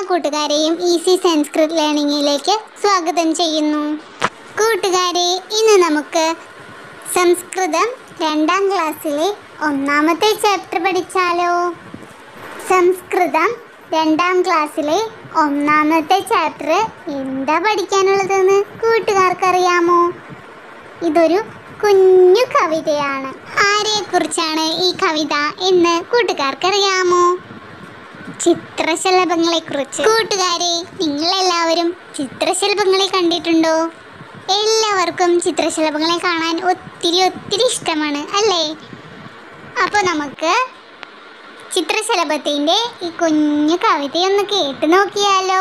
കൂട്ടുകാരെയും ഈസി സംസ്കൃത് ലേണിംഗിലേക്ക് സ്വാഗതം ചെയ്യുന്നു കൂട്ടുകാരെ ഇന്ന് നമുക്ക് സംസ്കൃതം രണ്ടാം ക്ലാസ്സിലെ ഒന്നാമത്തെ ചാപ്റ്റർ പഠിച്ചാലോ സംസ്കൃതം രണ്ടാം ക്ലാസ്സിലെ ഒന്നാമത്തെ ചാപ്റ്റർ എന്താ പഠിക്കാനുള്ളതെന്ന് കൂട്ടുകാർക്കറിയാമോ ഇതൊരു കുഞ്ഞു കവിതയാണ് ആരെക്കുറിച്ചാണ് ഈ കവിത എന്ന് കൂട്ടുകാർക്കറിയാമോ ചിത്രശലഭങ്ങളെ കുറിച്ച് കൂട്ടുകാരെ നിങ്ങൾ എല്ലാവരും ചിത്രശലഭങ്ങളെ കണ്ടിട്ടുണ്ടോ എല്ലാവർക്കും ചിത്രശലഭങ്ങളെ കാണാൻ ഒത്തിരി ഒത്തിരി ഇഷ്ടമാണ് അല്ലേ അപ്പോൾ നമുക്ക് ചിത്രശലഭത്തിന്റെ ഈ കുഞ്ഞു കവിതയൊന്ന് കേട്ടു നോക്കിയാലോ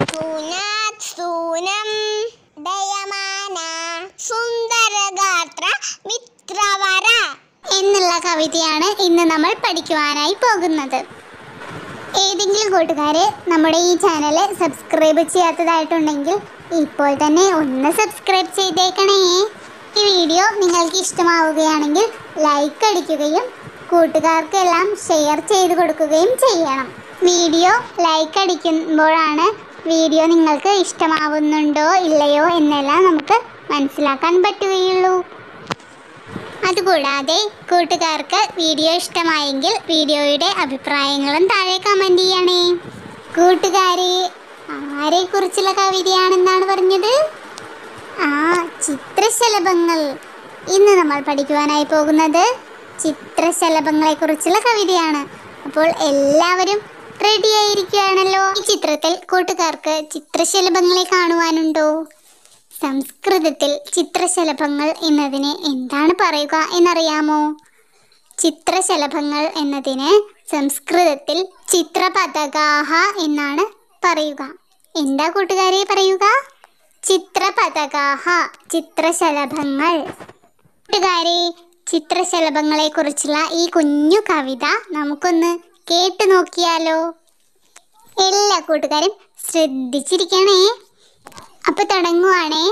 സൂനം ദയമാന സുന്ദരഗാത്ര മിത്രവര എന്നുള്ള കവിതയാണ് ഇന്ന് നമ്മൾ പഠിക്കുവാനായി പോകുന്നത് ഏതെങ്കിലും കൂട്ടുകാരെ നമ്മുടെ ഈ ചാനൽ സബ്സ്ക്രൈബ് ചെയ്യാത്തതായിട്ടുണ്ടെങ്കിൽ ഇപ്പോൾ തന്നെ ഒന്ന് സബ്സ്ക്രൈബ് ചെയ്തേക്കണേ ഈ വീഡിയോ നിങ്ങൾക്ക് ഇഷ്ടമാവുകയാണെങ്കിൽ ലൈക്ക് അടിക്കുകയും കൂട്ടുകാർക്കെല്ലാം ഷെയർ ചെയ്ത് കൊടുക്കുകയും ചെയ്യണം വീഡിയോ ലൈക്ക് അടിക്കുമ്പോഴാണ് വീഡിയോ നിങ്ങൾക്ക് ഇഷ്ടമാവുന്നുണ്ടോ ഇല്ലയോ എന്നെല്ലാം നമുക്ക് മനസ്സിലാക്കാൻ പറ്റുകയുള്ളൂ അതുകൂടാതെ കൂട്ടുകാർക്ക് വീഡിയോ ഇഷ്ടമായെങ്കിൽ വീഡിയോയുടെ അഭിപ്രായങ്ങളും താഴെ കമൻറ്റ് ചെയ്യണേ കൂട്ടുകാരെ ആരെക്കുറിച്ചുള്ള കവിതയാണെന്നാണ് പറഞ്ഞത് ആ ചിത്രശലഭങ്ങൾ ഇന്ന് നമ്മൾ പഠിക്കുവാനായി പോകുന്നത് ചിത്രശലഭങ്ങളെ കുറിച്ചുള്ള കവിതയാണ് അപ്പോൾ എല്ലാവരും റെഡി ആയിരിക്കുകയാണല്ലോ ഈ ചിത്രത്തിൽ കൂട്ടുകാർക്ക് ചിത്രശലഭങ്ങളെ കാണുവാനുണ്ടോ സംസ്കൃതത്തിൽ ചിത്രശലഭങ്ങൾ എന്നതിന് എന്താണ് പറയുക എന്നറിയാമോ ചിത്രശലഭങ്ങൾ എന്നതിന് സംസ്കൃതത്തിൽ ചിത്രപതകാഹ എന്നാണ് പറയുക എന്താ കൂട്ടുകാരെ പറയുക ചിത്രപതകാഹ ചിത്രശലഭങ്ങൾ കൂട്ടുകാരെ ചിത്രശലഭങ്ങളെ കുറിച്ചുള്ള ഈ കുഞ്ഞു കവിത നമുക്കൊന്ന് കേട്ടു നോക്കിയാലോ എല്ലാ കൂട്ടുകാരും ശ്രദ്ധിച്ചിരിക്കണേ അപ്പൊ തുടങ്ങുവാണേ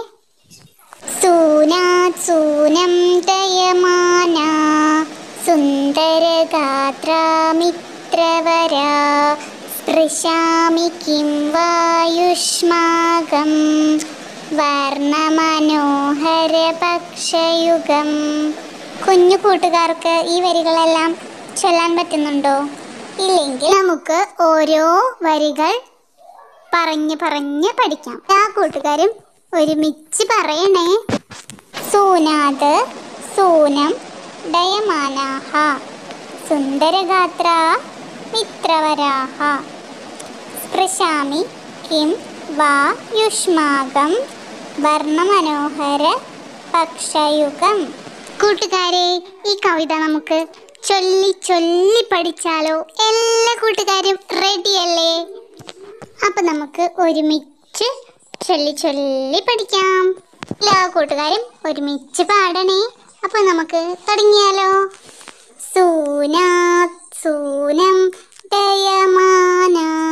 സൂനാത് സൂനം ദയമാന സുന്ദരഗാത്രമിത്രവര സ്പൃശാമി കിം വായുഷ്മാകം വർണ്ണമനോഹര പക്ഷയുഗം കുഞ്ഞു കൂട്ടുകാർക്ക് ഈ വരികളെല്ലാം ചൊല്ലാൻ പറ്റുന്നുണ്ടോ ഇല്ലെങ്കിൽ നമുക്ക് ഓരോ വരികൾ പറഞ്ഞ് പറഞ്ഞ് പഠിക്കാം ആ കൂട്ടുകാരും ഒരുമിച്ച് പറയണേ സൂനാത് സൂനം ഡയമാനാഹ സുന്ദരഗാത്ര മിത്രവരാഹ സ്പൃശാമി കിം വാ യുഷ്മാകം വർണ്ണമനോഹര പക്ഷയുഗം കൂട്ടുകാരെ ഈ കവിത നമുക്ക് ചൊല്ലി ചൊല്ലി പഠിച്ചാലോ എല്ലാ കൂട്ടുകാരും റെഡിയല്ലേ അപ്പൊ നമുക്ക് ഒരുമിച്ച് ചൊല്ലി ചൊല്ലി പഠിക്കാം എല്ലാ കൂട്ടുകാരും ഒരുമിച്ച് പാടണേ അപ്പൊ നമുക്ക് തുടങ്ങിയാലോ സൂനാത് സൂനം ദയമാന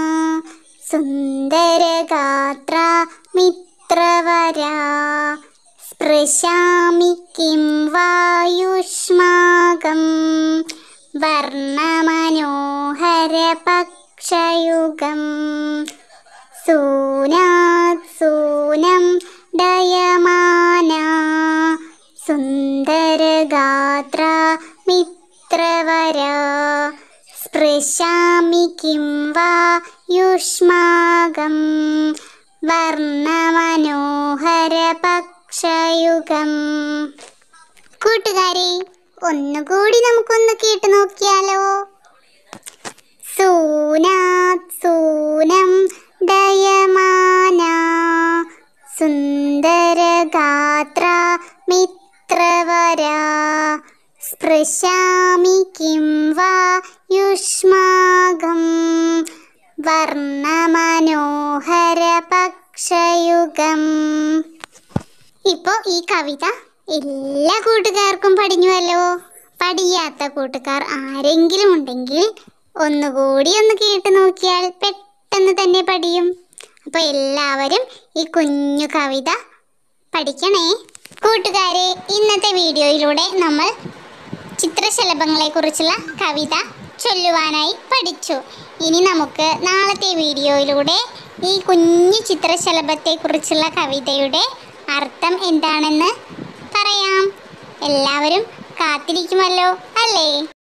സുന്ദരഗാത്ര മിത്രവര സ്പൃശാമി കിം വായുഷ്മാകം വർണ്ണമനോഹര പക്ഷയുഗം സൂനാത് സൂനം ഡയമാന സുന്ദരഗാത്ര മിത്രവര സ്പൃശാമി കിം വാ യുഷ്മാകം വർണ്ണമനോഹര പക്ഷയുഗം കൂട്ടുകാരെ ഒന്നുകൂടി നമുക്കൊന്ന് കേട്ടു നോക്കിയാലോ സൂനാത് സൂനം ദയമാന സുന്ദരഗാത്ര മിത്രവര സ്പൃശാമി കിം വാ യുഷ്മാകം വർണ്ണമനോഹര പക്ഷയുഗം ഇപ്പോൾ ഈ കവിത എല്ലാ കൂട്ടുകാർക്കും പഠിഞ്ഞുവല്ലോ പഠിയാത്ത കൂട്ടുകാർ ആരെങ്കിലും ഉണ്ടെങ്കിൽ ഒന്നുകൂടി ഒന്ന് കേട്ട് നോക്കിയാൽ പെട്ടെന്ന് തന്നെ പഠിയും അപ്പോൾ എല്ലാവരും ഈ കുഞ്ഞു കവിത പഠിക്കണേ കൂട്ടുകാരെ ഇന്നത്തെ വീഡിയോയിലൂടെ നമ്മൾ ചിത്രശലഭങ്ങളെ കുറിച്ചുള്ള കവിത ചൊല്ലുവാനായി പഠിച്ചു ഇനി നമുക്ക് നാളത്തെ വീഡിയോയിലൂടെ ഈ കുഞ്ഞു ചിത്രശലഭത്തെക്കുറിച്ചുള്ള കവിതയുടെ അർത്ഥം എന്താണെന്ന് പറയാം എല്ലാവരും കാത്തിരിക്കുമല്ലോ അല്ലേ